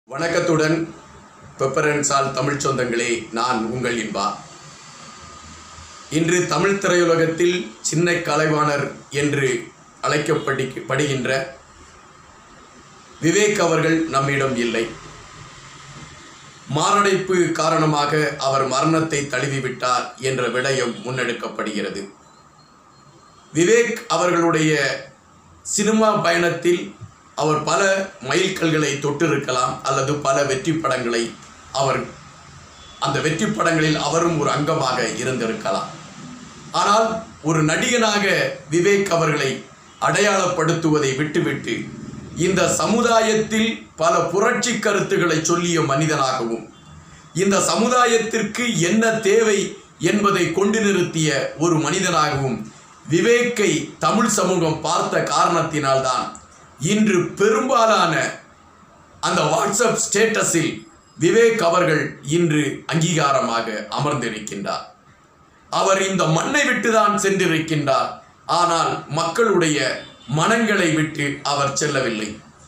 வணக்கத்துடன் பெப்பரன்சால் தமிழ் சொந்தங்களே நான் உங்கள் இன்பா இன்று தமிழ் திரையுலகத்தில் சின்ன கலைவாணர் என்று அழைக்கப்படி படுகின்ற விவேக் அவர்கள் நம்மிடம் இல்லை மாரடைப்பு காரணமாக அவர் மரணத்தை தழுவிவிட்டார் என்ற விடயம் முன்னெடுக்கப்படுகிறது விவேக் அவர்களுடைய சினிமா பயணத்தில் அவர் பல மைல்கல்களை தொட்டிருக்கலாம் அல்லது பல வெற்றி படங்களை அவர் அந்த வெற்றி படங்களில் அவரும் ஒரு அங்கமாக இருந்திருக்கலாம் ஆனால் ஒரு நடிகனாக விவேக் அவர்களை அடையாளப்படுத்துவதை விட்டுவிட்டு இந்த சமுதாயத்தில் பல புரட்சி கருத்துக்களை சொல்லிய மனிதனாகவும் இந்த சமுதாயத்திற்கு என்ன தேவை என்பதை கொண்டு நிறுத்திய ஒரு மனிதனாகவும் விவேக்கை தமிழ் சமூகம் பார்த்த காரணத்தினால்தான் இன்று பெரும்பாலான அந்த வாட்ஸ்அப் ஸ்டேட்டஸில் விவேக் அவர்கள் இன்று அங்கீகாரமாக அமர்ந்திருக்கின்றார் அவர் இந்த மண்ணை விட்டுதான் சென்றிருக்கின்றார் ஆனால் மக்களுடைய மனங்களை விட்டு அவர் செல்லவில்லை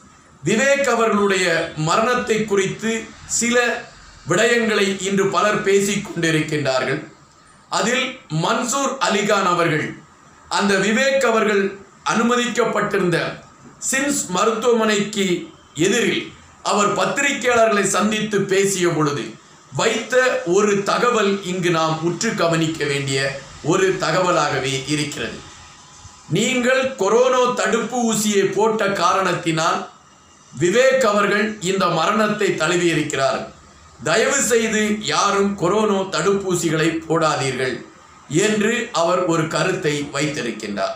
விவேக் அவர்களுடைய மரணத்தை குறித்து சில விடயங்களை இன்று பலர் பேசிக் கொண்டிருக்கின்றார்கள் அதில் மன்சூர் அலிகான் அவர்கள் அந்த விவேக் அவர்கள் அனுமதிக்கப்பட்டிருந்த சிம்ஸ் மருத்துவமனைக்கு எதிரில் அவர் பத்திரிகையாளர்களை சந்தித்து பேசிய பொழுது வைத்த ஒரு தகவல் இங்கு நாம் உற்று கவனிக்க வேண்டிய ஒரு தகவலாகவே இருக்கிறது நீங்கள் கொரோனா தடுப்பு ஊசியை போட்ட காரணத்தினால் விவேக் அவர்கள் இந்த மரணத்தை தழுவியிருக்கிறார் தயவு செய்து யாரும் கொரோனா தடுப்பூசிகளை போடாதீர்கள் என்று அவர் ஒரு கருத்தை வைத்திருக்கின்றார்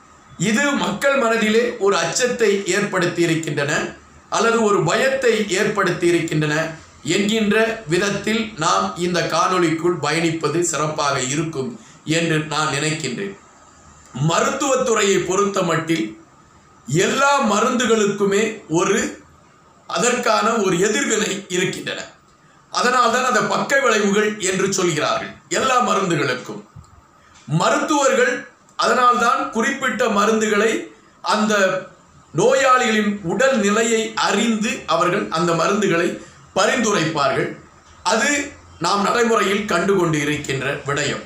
இது மக்கள் மனதிலே ஒரு அச்சத்தை ஏற்படுத்தி இருக்கின்றன அல்லது ஒரு பயத்தை ஏற்படுத்தி இருக்கின்றன என்கின்ற விதத்தில் நாம் இந்த காணொளிக்குள் பயணிப்பது சிறப்பாக இருக்கும் என்று நான் நினைக்கின்றேன் மருத்துவத்துறையை பொறுத்த மட்டில் எல்லா மருந்துகளுக்குமே ஒரு அதற்கான ஒரு எதிர்வினை இருக்கின்றன அதனால்தான் அந்த பக்க விளைவுகள் என்று சொல்கிறார்கள் எல்லா மருந்துகளுக்கும் மருத்துவர்கள் அதனால்தான் குறிப்பிட்ட மருந்துகளை அந்த நோயாளிகளின் உடல் நிலையை அறிந்து அவர்கள் அந்த மருந்துகளை பரிந்துரைப்பார்கள் அது நாம் நடைமுறையில் கண்டுகொண்டு இருக்கின்ற விடயம்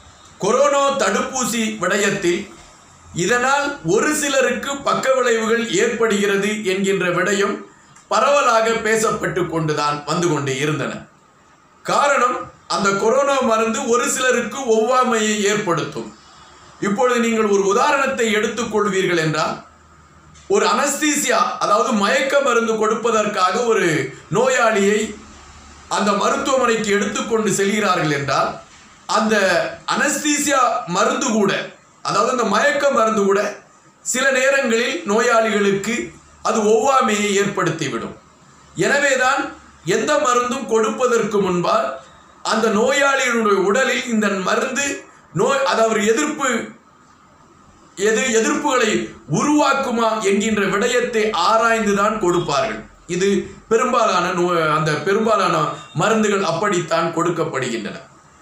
கொரோனா தடுப்பூசி விடயத்தில் இதனால் ஒரு சிலருக்கு பக்க விளைவுகள் ஏற்படுகிறது என்கின்ற விடயம் பரவலாக பேசப்பட்டு கொண்டுதான் வந்து கொண்டு இருந்தன காரணம் அந்த கொரோனா மருந்து ஒரு சிலருக்கு ஒவ்வாமையை ஏற்படுத்தும் இப்பொழுது நீங்கள் ஒரு உதாரணத்தை எடுத்துக்கொள்வீர்கள் என்றால் ஒரு அனஸ்தீசியா அதாவது மயக்க மருந்து கொடுப்பதற்காக ஒரு நோயாளியை அந்த மருத்துவமனைக்கு எடுத்துக்கொண்டு செல்கிறார்கள் என்றால் அந்த அனஸ்தீசியா மருந்து கூட அதாவது அந்த மயக்க மருந்து கூட சில நேரங்களில் நோயாளிகளுக்கு அது ஒவ்வாமையை ஏற்படுத்திவிடும் எனவேதான் எந்த மருந்தும் கொடுப்பதற்கு முன்பால் அந்த நோயாளியினுடைய உடலில் இந்த மருந்து நோய் அதாவது எதிர்ப்பு எது எதிர்ப்புகளை உருவாக்குமா என்கின்ற விடயத்தை ஆராய்ந்துதான் கொடுப்பார்கள் இது பெரும்பாலான நோ அந்த பெரும்பாலான மருந்துகள் அப்படித்தான் கொடுக்கப்படுகின்றன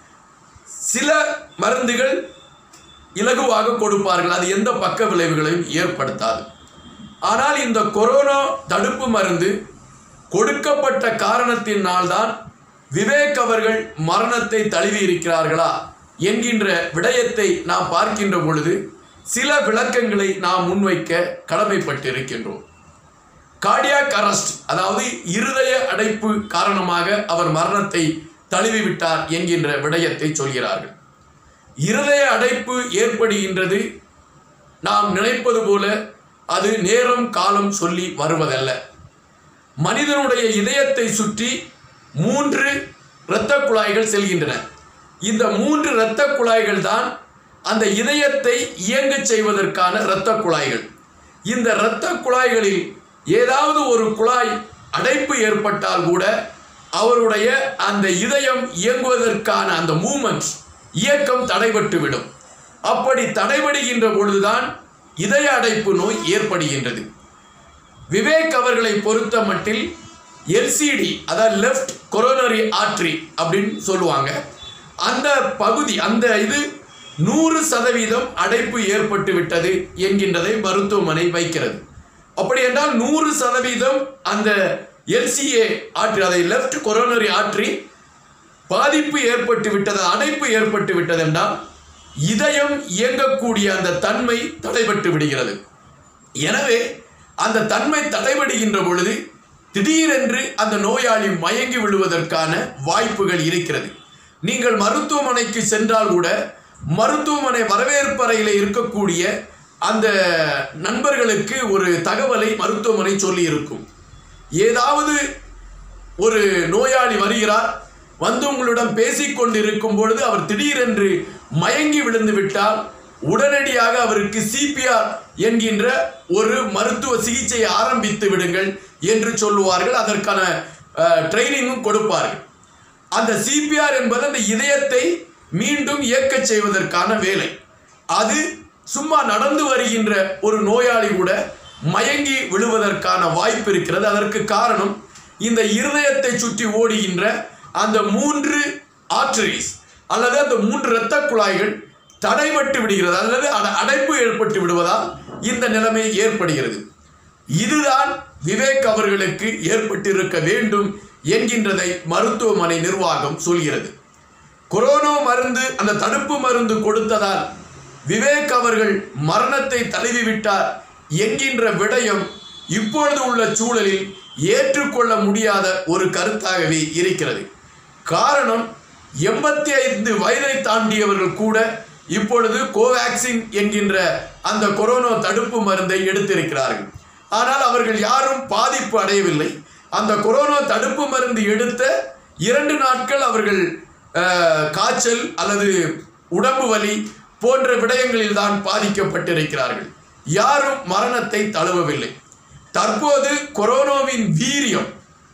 சில மருந்துகள் இலகுவாக கொடுப்பார்கள் அது எந்த பக்க விளைவுகளையும் ஏற்படுத்தாது ஆனால் இந்த கொரோனா தடுப்பு மருந்து கொடுக்கப்பட்ட காரணத்தினால்தான் விவேக் அவர்கள் மரணத்தை தழுவி இருக்கிறார்களா என்கின்ற விடயத்தை நாம் பார்க்கின்ற பொழுது சில விளக்கங்களை நாம் முன்வைக்க கடமைப்பட்டிருக்கின்றோம் கார்டியாக் அரஸ்ட் அதாவது இருதய அடைப்பு காரணமாக அவர் மரணத்தை தழுவிவிட்டார் என்கின்ற விடயத்தை சொல்கிறார்கள் இருதய அடைப்பு ஏற்படுகின்றது நாம் நினைப்பது போல அது நேரம் காலம் சொல்லி வருவதல்ல மனிதனுடைய இதயத்தை சுற்றி மூன்று இரத்த குழாய்கள் செல்கின்றன இந்த மூன்று இரத்த குழாய்கள் தான் அந்த இதயத்தை இயங்கச் செய்வதற்கான இரத்த குழாய்கள் இந்த இரத்த குழாய்களில் ஏதாவது ஒரு குழாய் அடைப்பு ஏற்பட்டால் கூட அவருடைய அந்த இதயம் இயங்குவதற்கான அந்த மூமெண்ட்ஸ் இயக்கம் தடைபட்டுவிடும் அப்படி தடைபடுகின்ற பொழுதுதான் இதய அடைப்பு நோய் ஏற்படுகின்றது விவேக் அவர்களை பொறுத்த மட்டில் எல்சிடி அதாவது லெஃப்ட் கொரோனரி ஆட்ரி அப்படின்னு சொல்லுவாங்க அந்த பகுதி அந்த இது நூறு சதவீதம் அடைப்பு ஏற்பட்டு விட்டது என்கின்றதை மருத்துவமனை வைக்கிறது அப்படி என்றால் நூறு சதவீதம் அந்த எல்சிஏ ஆற்றி அதை லெஃப்ட் கொரோனரி ஆற்றி பாதிப்பு ஏற்பட்டு விட்டது அடைப்பு ஏற்பட்டு விட்டது என்றால் இதயம் இயங்கக்கூடிய அந்த தன்மை தடைபட்டு விடுகிறது எனவே அந்த தன்மை தடைபடுகின்ற பொழுது திடீரென்று அந்த நோயாளி மயங்கி விடுவதற்கான வாய்ப்புகள் இருக்கிறது நீங்கள் மருத்துவமனைக்கு சென்றால் கூட மருத்துவமனை வரவேற்பறையில் இருக்கக்கூடிய அந்த நண்பர்களுக்கு ஒரு தகவலை மருத்துவமனை சொல்லி இருக்கும் ஏதாவது ஒரு நோயாளி வருகிறார் வந்து உங்களிடம் பேசிக் கொண்டிருக்கும் பொழுது அவர் திடீரென்று மயங்கி விழுந்து விட்டால் உடனடியாக அவருக்கு சிபிஆர் என்கின்ற ஒரு மருத்துவ சிகிச்சையை ஆரம்பித்து விடுங்கள் என்று சொல்லுவார்கள் அதற்கான ட்ரைனிங்கும் கொடுப்பார்கள் அந்த சிபிஆர் என்பது அந்த இதயத்தை மீண்டும் இயக்கச் செய்வதற்கான வேலை அது சும்மா நடந்து வருகின்ற ஒரு நோயாளி கூட மயங்கி விழுவதற்கான வாய்ப்பு இருக்கிறது அதற்கு காரணம் இந்த இருதயத்தை சுற்றி ஓடுகின்ற அந்த மூன்று ஆர்டரிஸ் அல்லது அந்த மூன்று இரத்த குழாய்கள் தடைபட்டு விடுகிறது அல்லது அட- அடைப்பு ஏற்பட்டு விடுவதால் இந்த நிலைமை ஏற்படுகிறது இதுதான் விவேக் அவர்களுக்கு ஏற்பட்டிருக்க வேண்டும் என்கின்றதை மருத்துவமனை நிர்வாகம் சொல்கிறது கொரோனா மருந்து அந்த தடுப்பு மருந்து கொடுத்ததால் விவேக் அவர்கள் மரணத்தை தழுவிவிட்டார் என்கின்ற விடயம் இப்பொழுது உள்ள சூழலில் ஏற்றுக்கொள்ள முடியாத ஒரு கருத்தாகவே இருக்கிறது காரணம் எண்பத்தி ஐந்து வயதை தாண்டியவர்கள் கூட இப்பொழுது கோவேக்சின் என்கின்ற அந்த கொரோனா தடுப்பு மருந்தை எடுத்திருக்கிறார்கள் ஆனால் அவர்கள் யாரும் பாதிப்பு அடையவில்லை அந்த கொரோனா தடுப்பு மருந்து எடுத்த இரண்டு நாட்கள் அவர்கள் அஹ், காய்ச்சல் அல்லது உடம்பு வலி போன்ற விடயங்களில் தான் பாதிக்கப்பட்டிருக்கிறார்கள் யாரும் மரணத்தை தழுவவில்லை தற்போது கொரோனாவின் வீரியம்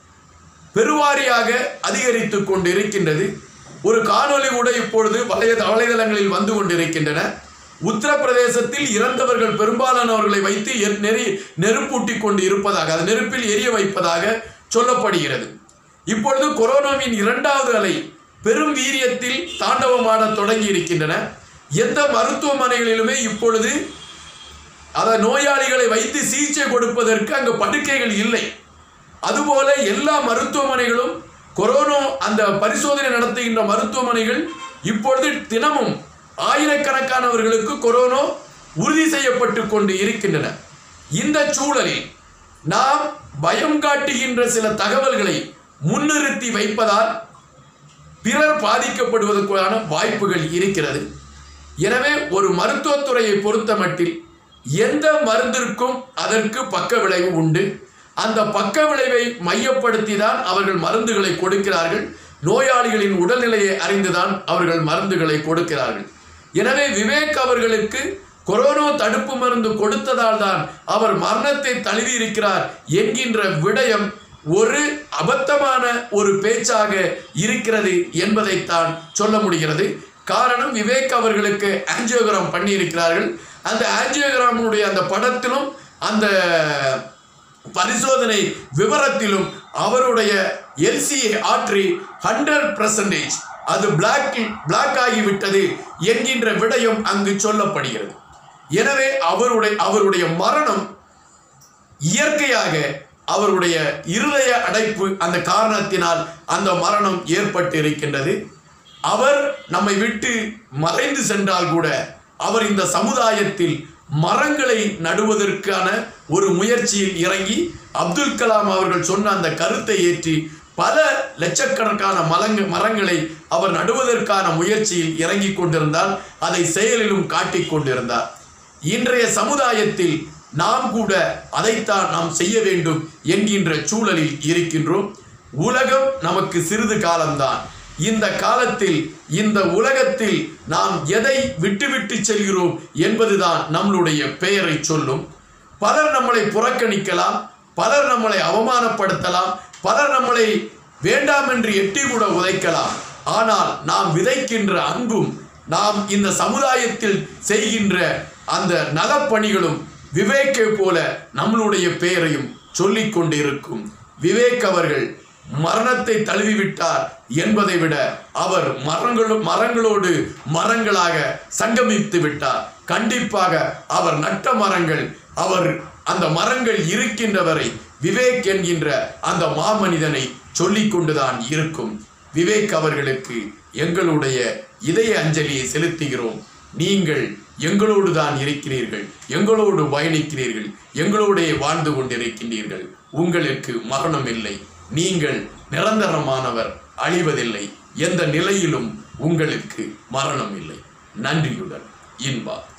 பெருவாரியாக அதிகரித்து கொண்டிருக்கின்றது ஒரு காணொளி கூட இப்பொழுது வலைய வலைதளங்களில் வந்து கொண்டிருக்கின்றன உத்தரப்பிரதேசத்தில் இறந்தவர்கள் பெரும்பாலானவர்களை வைத்து எர்- நெறி நெருப்பூட்டி கொண்டு இருப்பதாக அது நெருப்பில் எரிய வைப்பதாக சொல்லப்படுகிறது இப்பொழுது கொரோனாவின் இரண்டாவது அலை பெரும் வீரியத்தில் தாண்டவமாட தொடங்கி இருக்கின்றன எந்த மருத்துவமனைகளிலுமே இப்பொழுது அத நோயாளிகளை வைத்து சிகிச்சை கொடுப்பதற்கு அங்கு படுக்கைகள் இல்லை அதுபோல எல்லா மருத்துவமனைகளும் கொரோனா அந்த பரிசோதனை நடத்துகின்ற மருத்துவமனைகள் இப்பொழுது தினமும் ஆயிரக்கணக்கானவர்களுக்கு கொரோனா உறுதி செய்யப்பட்டு கொண்டு இருக்கின்றன இந்த சூழலில் நாம் பயம் காட்டுகின்ற சில தகவல்களை முன்னிறுத்தி வைப்பதால் பிறர் பாதிக்கப்படுவதற்கான வாய்ப்புகள் இருக்கிறது எனவே ஒரு மருத்துவத்துறையை பொறுத்தமட்டில் எந்த மருந்திற்கும் அதற்கு பக்க விளைவு உண்டு அந்த பக்க விளைவை மையப்படுத்தி தான் அவர்கள் மருந்துகளை கொடுக்கிறார்கள் நோயாளிகளின் உடல்நிலையை அறிந்துதான் அவர்கள் மருந்துகளை கொடுக்கிறார்கள் எனவே விவேக் அவர்களுக்கு கொரோனா தடுப்பு மருந்து கொடுத்ததால் தான் அவர் மரணத்தை தழுவி இருக்கிறார் என்கின்ற விடயம் ஒரு அபத்தமான ஒரு பேச்சாக இருக்கிறது என்பதைத்தான் சொல்ல முடிகிறது காரணம் விவேக் அவர்களுக்கு ஆஞ்சியோகிராம் பண்ணியிருக்கிறார்கள் அந்த ஆஞ்சியோகிராமுடைய அந்த படத்திலும் அந்த பரிசோதனை விவரத்திலும் அவருடைய எல்சிஏ ஆற்றி ஹண்ட்ரட் பர்சன்டேஜ் அது பிளாக் பிளாக் ஆகிவிட்டது என்கின்ற விடயம் அங்கு சொல்லப்படுகிறது எனவே அவருடைய அவருடைய மரணம் இயற்கையாக அவருடைய இருதய அடைப்பு அந்த காரணத்தினால் அந்த மரணம் ஏற்பட்டு இருக்கின்றது அவர் நம்மை விட்டு மறைந்து சென்றால் கூட அவர் இந்த சமுதாயத்தில் மரங்களை நடுவதற்கான ஒரு முயற்சியில் இறங்கி அப்துல் கலாம் அவர்கள் சொன்ன அந்த கருத்தை ஏற்றி பல லட்சக்கணக்கான மலங்க மரங்களை அவர் நடுவதற்கான முயற்சியில் இறங்கி கொண்டிருந்தால் அதை செயலிலும் காட்டிக் கொண்டிருந்தார் இன்றைய சமுதாயத்தில் நாம் கூட அதைத்தான் நாம் செய்ய வேண்டும் என்கின்ற சூழலில் இருக்கின்றோம் உலகம் நமக்கு சிறிது காலம்தான் இந்த காலத்தில் இந்த உலகத்தில் நாம் எதை விட்டுவிட்டு செல்கிறோம் என்பதுதான் நம்மளுடைய பெயரை சொல்லும் பலர் நம்மளை புறக்கணிக்கலாம் பலர் நம்மளை அவமானப்படுத்தலாம் பலர் நம்மளை வேண்டாம் என்று எட்டி கூட உதைக்கலாம் ஆனால் நாம் விதைக்கின்ற அன்பும் நாம் இந்த சமுதாயத்தில் செய்கின்ற அந்த நலப்பணிகளும் விவேக்கை போல நம்மளுடைய பெயரையும் சொல்லிக் கொண்டிருக்கும் விவேக் அவர்கள் மரணத்தை தழுவிவிட்டார் என்பதை விட அவர் மரங்களோ மரங்களோடு மரங்களாக சங்கமித்து விட்டார் கண்டிப்பாக அவர் நட்ட மரங்கள் அவர் அந்த மரங்கள் இருக்கின்ற வரை விவேக் என்கின்ற அந்த மாமனிதனை சொல்லிக் கொண்டுதான் இருக்கும் விவேக் அவர்களுக்கு எங்களுடைய இதய அஞ்சலியை செலுத்துகிறோம் நீங்கள் எங்களோடு தான் இருக்கிறீர்கள் எங்களோடு பயணிக்கிறீர்கள் எங்களோடே வாழ்ந்து கொண்டிருக்கின்றீர்கள் உங்களுக்கு மரணம் இல்லை நீங்கள் நிரந்தரமானவர் அழிவதில்லை எந்த நிலையிலும் உங்களுக்கு மரணம் இல்லை நன்றியுடன் இன்பா